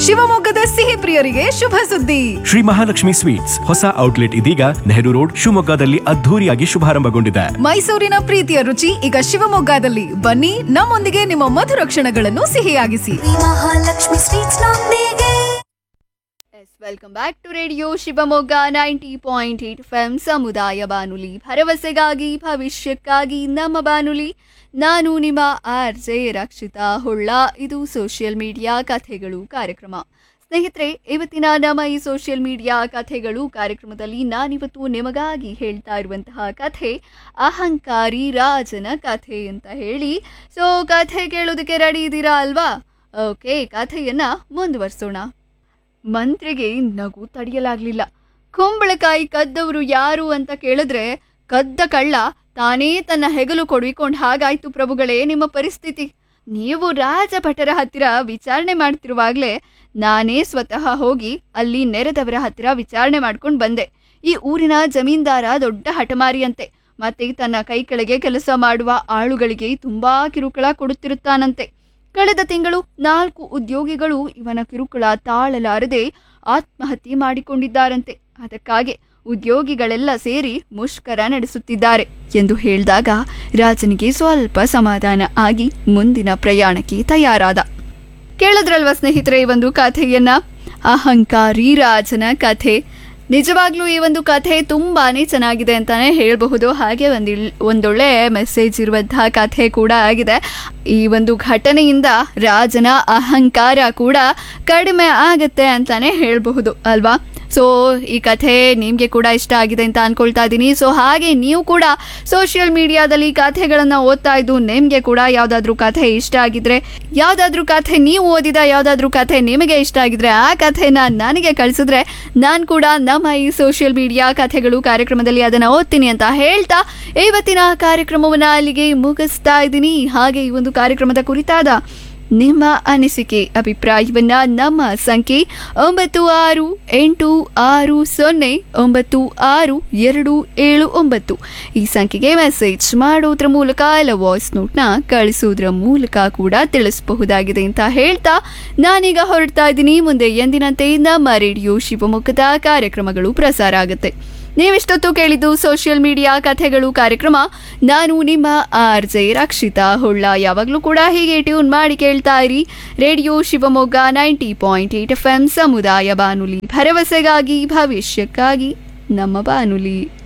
ಶಿವಮೊಗ್ಗದ ಸಿಹಿ ಪ್ರಿಯರಿಗೆ ಶುಭ ಸುದ್ದಿ ಶ್ರೀ ಮಹಾಲಕ್ಷ್ಮಿ ಸ್ವೀಟ್ಸ್ ಹೊಸ ಔಟ್ಲೆಟ್ ಇದೀಗ ನೆಹರು ರೋಡ್ ಶಿವಮೊಗ್ಗದಲ್ಲಿ ಅದ್ಧೂರಿಯಾಗಿ ಶುಭಾರಂಭಗೊಂಡಿದೆ ಮೈಸೂರಿನ ಪ್ರೀತಿಯ ರುಚಿ ಈಗ ಶಿವಮೊಗ್ಗದಲ್ಲಿ ಬನ್ನಿ ನಮ್ಮೊಂದಿಗೆ ನಿಮ್ಮ ಮಧುರ ಕ್ಷಣಗಳನ್ನು ಸಿಹಿಯಾಗಿಸಿ ಮಹಾಲಕ್ಷ್ಮಿ ಸ್ವೀಟ್ಸ್ ನೊಂದಿಗೆ yes welcome back to radio Shivamogga ninety point eight F ಸಮುದಾಯ ಬಾನುಲಿ ಭರವಸೆಗಾಗಿ ಭವಿಷ್ಯಕ್ಕಾಗಿ ನಮ್ಮ ಬಾನುಲಿ ನಾನು ನಿಮ್ಮ ಆರ್ ಜೆ ರಕ್ಷಿತಾ ಹೊಳ್ಳ ಇದು ಸೋಷಿಯಲ್ ಮೀಡಿಯಾ ಕಥೆಗಳು ಕಾರ್ಯಕ್ರಮ ಸ್ನೇಹಿತರೆ ಇವತ್ತಿನ ನಮ್ಮ ಈ ಸೋಷಿಯಲ್ ಮೀಡಿಯಾ ಕಥೆಗಳು ಕಾರ್ಯಕ್ರಮದಲ್ಲಿ ನಾನಿವತ್ತು ನಿಮಗಾಗಿ ಹೇಳ್ತಾ ಇರುವಂತಹ ಕಥೆ ಅಹಂಕಾರಿ ರಾಜನ ಕಥೆ ಅಂತ ಹೇಳಿ ಸೊ ಕಥೆ ಕೇಳೋದಕ್ಕೆ ರೆಡಿ ಇದ್ದೀರಾ ಅಲ್ವಾ ಓಕೆ ಕಥೆಯನ್ನ ಮುಂದುವರಿಸೋಣ ಮಂತ್ರಿಗೆ ನಗು ತಡೆಯಲಾಗ್ಲಿಲ್ಲ ಕುಂಬಳಕಾಯಿ ಕದ್ದವರು ಯಾರು ಅಂತ ಕೇಳಿದ್ರೆ ಕದ್ದ ಕಳ್ಳ ತಾನೇ ತನ್ನ ಹೆಗಲು ಕೊಡಿಕೊಂಡು ಹಾಗಾಯ್ತು ಪ್ರಭುಗಳೇ ನಿಮ್ಮ ಪರಿಸ್ಥಿತಿ ನೀವು ರಾಜಭಟರ ಹತ್ತಿರ ವಿಚಾರಣೆ ಮಾಡ್ತಿರುವಾಗಲೇ ನಾನೇ ಸ್ವತಃ ಹೋಗಿ ಅಲ್ಲಿ ನೆರೆದವರ ಹತ್ತಿರ ವಿಚಾರಣೆ ಮಾಡ್ಕೊಂಡು ಬಂದೆ ಈ ಊರಿನ ಜಮೀನ್ದಾರ ದೊಡ್ಡ ಹಠಮಾರಿಯಂತೆ ಮತ್ತೆ ತನ್ನ ಕೈ ಕೆಳಗೆ ಕೆಲಸ ಮಾಡುವ ಆಳುಗಳಿಗೆ ತುಂಬಾ ಕಿರುಕುಳ ಕೊಡುತ್ತಿರುತ್ತಾನಂತೆ ಕಳೆದ ತಿಂಗಳು ನಾಲ್ಕು ಉದ್ಯೋಗಿಗಳು ಇವನ ಕಿರುಕುಳ ತಾಳಲಾರದೆ ಆತ್ಮಹತ್ಯೆ ಮಾಡಿಕೊಂಡಿದ್ದಾರಂತೆ ಅದಕ್ಕಾಗಿ ಉದ್ಯೋಗಿಗಳೆಲ್ಲ ಸೇರಿ ಮುಷ್ಕರ ನಡೆಸುತ್ತಿದ್ದಾರೆ ಎಂದು ಹೇಳಿದಾಗ ರಾಜನಿಗೆ ಸ್ವಲ್ಪ ಸಮಾಧಾನ ಆಗಿ ಮುಂದಿನ ಪ್ರಯಾಣಕ್ಕೆ ತಯಾರಾದ ಕೇಳಿದ್ರಲ್ವ ಸ್ನೇಹಿತರೆ ಈ ಒಂದು ಕಥೆಯನ್ನ ಅಹಂಕಾರಿ ರಾಜನ ಕಥೆ ನಿಜವಾಗ್ಲೂ ಈ ಒಂದು ಕಥೆ ತುಂಬಾನೇ ಚೆನ್ನಾಗಿದೆ ಅಂತಾನೆ ಹೇಳಬಹುದು ಹಾಗೆ ಒಂದು ಒಂದೊಳ್ಳೆ ಮೆಸೇಜ್ ಇರುವಂತಹ ಕಥೆ ಕೂಡ ಆಗಿದೆ ಈ ಒಂದು ಘಟನೆಯಿಂದ ರಾಜನ ಅಹಂಕಾರ ಕೂಡ ಕಡಿಮೆ ಆಗುತ್ತೆ ಅಂತಾನೆ ಹೇಳಬಹುದು ಅಲ್ವಾ ಸೊ ಈ ಕಥೆ ನಿಮಗೆ ಕೂಡ ಇಷ್ಟ ಆಗಿದೆ ಅಂತ ಅನ್ಕೊಳ್ತಾ ಇದ್ದೀನಿ ಸೊ ಹಾಗೆ ನೀವು ಕೂಡ ಸೋಷಿಯಲ್ ಮೀಡಿಯಾದಲ್ಲಿ ಕಥೆಗಳನ್ನು ಓದ್ತಾ ಇದ್ದು ನಿಮಗೆ ಕೂಡ ಯಾವುದಾದ್ರೂ ಕಥೆ ಇಷ್ಟ ಆಗಿದ್ರೆ ಯಾವುದಾದ್ರೂ ಕಥೆ ನೀವು ಓದಿದ ಯಾವುದಾದ್ರೂ ಕಥೆ ನಿಮಗೆ ಇಷ್ಟ ಆಗಿದ್ರೆ ಆ ಕಥೆನ ನನಗೆ ಕಳಿಸಿದ್ರೆ ನಾನು ಕೂಡ ನಮ್ಮ ಈ ಸೋಷಿಯಲ್ ಮೀಡಿಯಾ ಕಥೆಗಳು ಕಾರ್ಯಕ್ರಮದಲ್ಲಿ ಅದನ್ನು ಓದ್ತೀನಿ ಅಂತ ಹೇಳ್ತಾ ಇವತ್ತಿನ ಕಾರ್ಯಕ್ರಮವನ್ನು ಅಲ್ಲಿಗೆ ಮುಗಿಸ್ತಾ ಇದ್ದೀನಿ ಹಾಗೆ ಈ ಒಂದು ಕಾರ್ಯಕ್ರಮದ ಕುರಿತಾದ ನಿಮ್ಮ ಅನಿಸಿಕೆ ಅಭಿಪ್ರಾಯವನ್ನ ನಮ್ಮ ಸಂಖ್ಯೆ ಒಂಬತ್ತು ಆರು ಎಂಟು ಆರು ಸೊನ್ನೆ ಒಂಬತ್ತು ಆರು ಎರಡು ಏಳು ಒಂಬತ್ತು ಈ ಸಂಖ್ಯೆಗೆ ಮೆಸೇಜ್ ಮಾಡೋದ್ರ ಮೂಲಕ ಇಲ್ಲ ವಾಯ್ಸ್ ನೋಟ್ನ ಕಳಿಸೋದ್ರ ಮೂಲಕ ಕೂಡ ತಿಳಿಸಬಹುದಾಗಿದೆ ಅಂತ ಹೇಳ್ತಾ ನಾನೀಗ ಹೊರಡ್ತಾ ಇದ್ದೀನಿ ಮುಂದೆ ಎಂದಿನಂತೆ ನಮ್ಮ ರೇಡಿಯೋ ಶಿವಮೊಗ್ಗದ ಕಾರ್ಯಕ್ರಮಗಳು ಪ್ರಸಾರ ಆಗುತ್ತೆ ನೀವಿಷ್ಟೊತ್ತು ಕೇಳಿದ್ದು ಸೋಷಿಯಲ್ ಮೀಡಿಯಾ ಕಥೆಗಳು ಕಾರ್ಯಕ್ರಮ ನಾನು ನಿಮ್ಮ ಆರ್ ಜೆ ರಕ್ಷಿತಾ ಹೊಳ್ಳ ಯಾವಾಗಲೂ ಕೂಡ ಹೀಗೆ ಟ್ಯೂನ್ ಮಾಡಿ ಕೇಳ್ತಾ ಇರಿ radio Shivamogga ninety point eight F M ಸಮುದಾಯ ಬಾನುಲಿ ಭರವಸೆಗಾಗಿ ಭವಿಷ್ಯಕ್ಕಾಗಿ ನಮ್ಮ ಬಾನುಲಿ